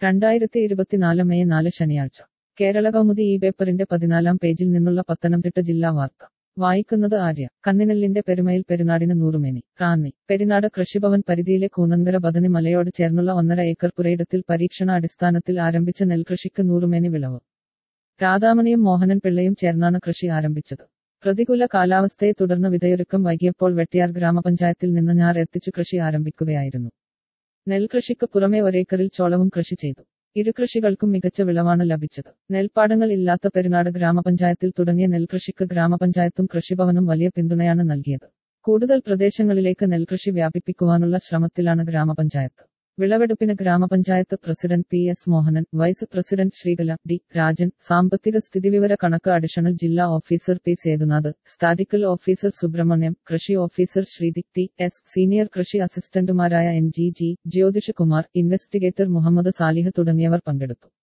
രണ്ടായിരത്തി ഇരുപത്തിനാല് മെയ് നാല് ശനിയാഴ്ച കേരള കൗമുദി ഈ പേപ്പറിന്റെ പതിനാലാം പേജിൽ നിന്നുള്ള പത്തനംതിട്ട ജില്ലാ വാർത്ത വായിക്കുന്നത് ആര്യ കന്നിനെല്ലിന്റെ പെരുമയിൽ പെരുനാടിന് നൂറുമേനി റാന്നി പെരിനാട് കൃഷിഭവൻ പരിധിയിലെ കൂനങ്കര ബദനി മലയോട് ചേർന്നുള്ള ഒന്നര ഏക്കർ പുരയിടത്തിൽ പരീക്ഷണാടിസ്ഥാനത്തിൽ ആരംഭിച്ച നെൽകൃഷിക്ക് നൂറുമേനി വിളവ് രാധാമണിയും മോഹനൻ പിള്ളയും ചേർന്നാണ് കൃഷി ആരംഭിച്ചത് പ്രതികൂല കാലാവസ്ഥയെ തുടർന്ന് വിതയൊരുക്കം വൈകിയപ്പോൾ വെട്ടിയാർ ഗ്രാമപഞ്ചായത്തിൽ നിന്ന് ഞാർ എത്തിച്ചു കൃഷി ആരംഭിക്കുകയായിരുന്നു നെൽകൃഷിക്ക് പുറമെ ഒരേക്കറിൽ ചോളവും കൃഷി ചെയ്തു ഇരു കൃഷികൾക്കും മികച്ച വിളവാണ് ലഭിച്ചത് നെൽപ്പാടങ്ങൾ ഇല്ലാത്ത പെരുനാട് ഗ്രാമപഞ്ചായത്തിൽ തുടങ്ങിയ നെൽകൃഷിക്ക് ഗ്രാമപഞ്ചായത്തും കൃഷിഭവനും വലിയ പിന്തുണയാണ് നൽകിയത് കൂടുതൽ പ്രദേശങ്ങളിലേക്ക് നെൽകൃഷി വ്യാപിപ്പിക്കുവാനുള്ള ശ്രമത്തിലാണ് ഗ്രാമപഞ്ചായത്ത് വിളവെടുപ്പിന് ഗ്രാമപഞ്ചായത്ത് president P S Mohanan vice president Sreekala D Rajan സാമ്പത്തിക സ്ഥിതിവിവര കണക്ക് അഡീഷണൽ ജില്ലാ officer P Sethunath statical officer Subrahmanyam കൃഷി officer Sreedik T S senior കൃഷി അസിസ്റ്റന്റുമാരായ N G G Jyothishkumar investigator Muhammad Salih തുടങ്ങിയവർ പങ്കെടുത്തു